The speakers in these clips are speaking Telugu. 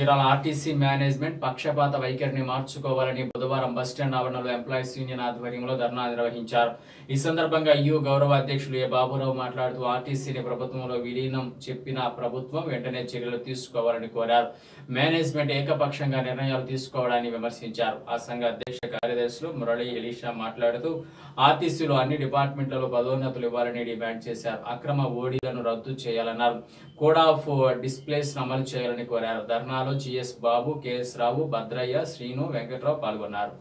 చీరాల ఆర్టీసీ మేనేజ్మెంట్ పక్షపాత వైఖరిని మార్చుకోవాలని బుధవారం బస్టాండ్ ఆవరణలో ఎంప్లాయీస్ యూనియన్ ఆధ్వర్యంలో ధర్నా నిర్వహించారు ఈ సందర్భంగా యు గౌరవ అధ్యక్షులు ఏ బాబురావు మాట్లాడుతూ ఆర్టీసీని ప్రభుత్వంలో విలీనం చెప్పిన ప్రభుత్వం వెంటనే చర్యలు తీసుకోవాలని కోరారు మేనేజ్మెంట్ ఏకపక్షంగా నిర్ణయాలు తీసుకోవడాన్ని విమర్శించారు ఆ సంఘ అధ్యక్ష కార్యదర్శులు మురళి ఎలీషా మాట్లాడుతూ ఆర్టీసీలో అన్ని డిపార్ట్మెంట్లలో పదోన్నతులు ఇవ్వాలని డిమాండ్ చేశారు అక్రమ ఓడీలను రద్దు చేయాలన్నారు కోడ్ ఆఫ్ డిస్ప్లేస్ అమలు చేయాలని కోరారు ధర్నాలో జిఎస్ బాబు కెఎస్ రావు భద్రయ్య శ్రీను వెంకట్రావు పాల్గొన్నారు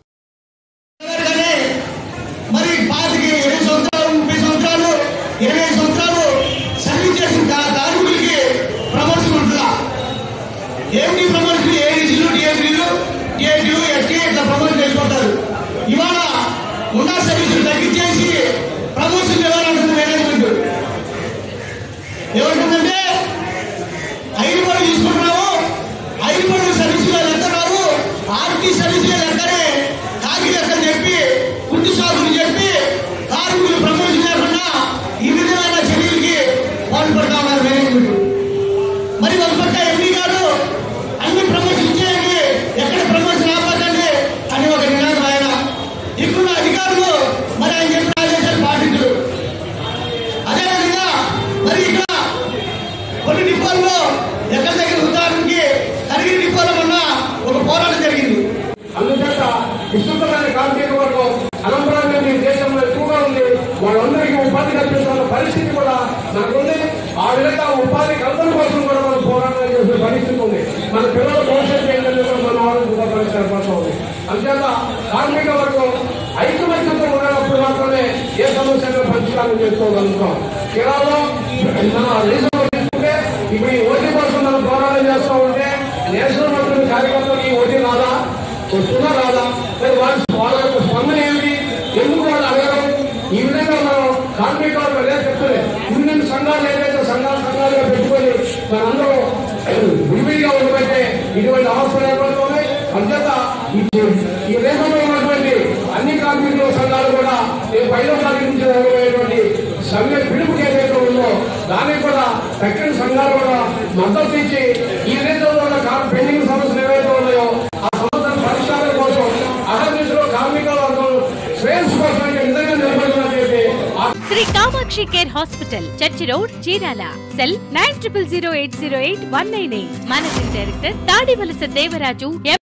కానీ మరి పాతికి ఇరవై సంవత్సరాలు ముప్పై సంవత్సరాలు ఇరవై సంవత్సరాలు సర్వీస్ చేసిన కా- కార్మికులకి ప్రమోషన్ ఉంటుందా ఏమిటి ప్రమోషన్ ఏడీసీలు టీఎస్సీలు టీఎస్సీలు ఎస్టీ ఇట్లా ప్రమోషన్ చేసుకుంటారు ఇవాళ ఉన్న సర్వీసులు తగ్గించేసి ప్రమోషన్ ఇవ్వాలంటుంది మేనేజ్మెంట్ ఏమంటుందంటే ఐదు పనులు తీసుకుంటున్నాము ఐదు పనులు సర్వీసులు లెక్క రావు ఆర్టీ సర్వీసులు లెక్కనే కాకి లెక్క చెప్పి కుంటి సాగులు చెప్పి కార్మికులు ప్రమోషన్ లేకుండా ఈ విధమైన చర్యలకి పాల్పడతా ఉన్నారు మేనేజ్మెంట్ మరి ఒక పక్క ఎంపీ గారు అన్ని ప్రమోషన్ ఇచ్చేయండి ఎక్కడ ప్రమోషన్ ఆపకండి అని ఒక నినాదం ఆయన ఇక్కడ అధికారులు మరి ఆయన చెప్పిన ఆదేశాలు పాటించరు అదేవిధంగా మరి ఇక్కడ కొన్ని డిపోల్లో ఎక్కడ దగ్గర ఉదాహరణకి కరిగిరి డిపోలో మొన్న ఒక పోరాటం జరిగింది అందుచేత విస్తృతమైన కార్మిక వర్గం అనంతరం ఈ దేశంలో ఎక్కువగా ఉంది వాళ్ళందరికీ ఉపాధి కల్పించాలన్న పరిస్థితి కూడా మనకుంది ఆ విధంగా ఉపాధి కల్పన కోసం కూడా మనం పోరాటం చేసే పరిస్థితి ఉంది మన పిల్లల భవిష్యత్తు ఏంటంటే కూడా మన ఆలోచించిన పరిస్థితి ఏర్పడుతూ ఉంది అందుచేత కార్మిక వర్గం ఐకమత్యంతో ఉన్నప్పుడు మాత్రమే ఏ సమస్యను పరిష్కారం చేసుకోగలుగుతాం కేరళలో మన దేశంలో తీసుకుంటే ఇప్పుడు ఈ ఓటీ కోసం మనం పోరాటం చేస్తూ ఉంటే నేషనల్ మంత్రులు కార్యకర్తలు ఈ ఓటీ రాదా వస్తుందా రాదా మరి వాళ్ళ వాళ్ళ యొక్క స్పందన ఏమిటి ఎందుకు వాళ్ళు అడగడం ఈ విధంగా మనం కార్మిక వాళ్ళు అదే చెప్తుంది యూనియన్ సంఘాలు ఏదైతే సంఘాలు సంఘాలుగా పెట్టుకొని మనందరూ విడివిడిగా ఉండబట్టే ఇటువంటి అవసరం ఏర్పడుతుంది అంచేత ఈ- ఈ దేశంలో ఉన్నటువంటి అన్ని కార్మికుల సంఘాలు కూడా నేను పైన సాగించబోయేటువంటి సంఘ పిలుపుకి ఏదైతే ఉందో దానికి కూడా తక్కిన సంఘాలు కూడా మద్దతు ఇచ్చి ఈ దేశంలో ఉన్న కార్- పెండింగ్ సమస్యలు ఏవైతే ఉన్నాయో ఆ సమస్యల పరిష్కారం కోసం అహర్నిశలో కార్మిక వర్గం శ్రేయస్సు కోసం అయితే నిజంగా నిలబడినట్లయితే ఆ Shri Kamakshi care hospital church road Chirala cell nine triple zero eight zero eight one nine eight managing director Tadivalasa Devaraju ఎం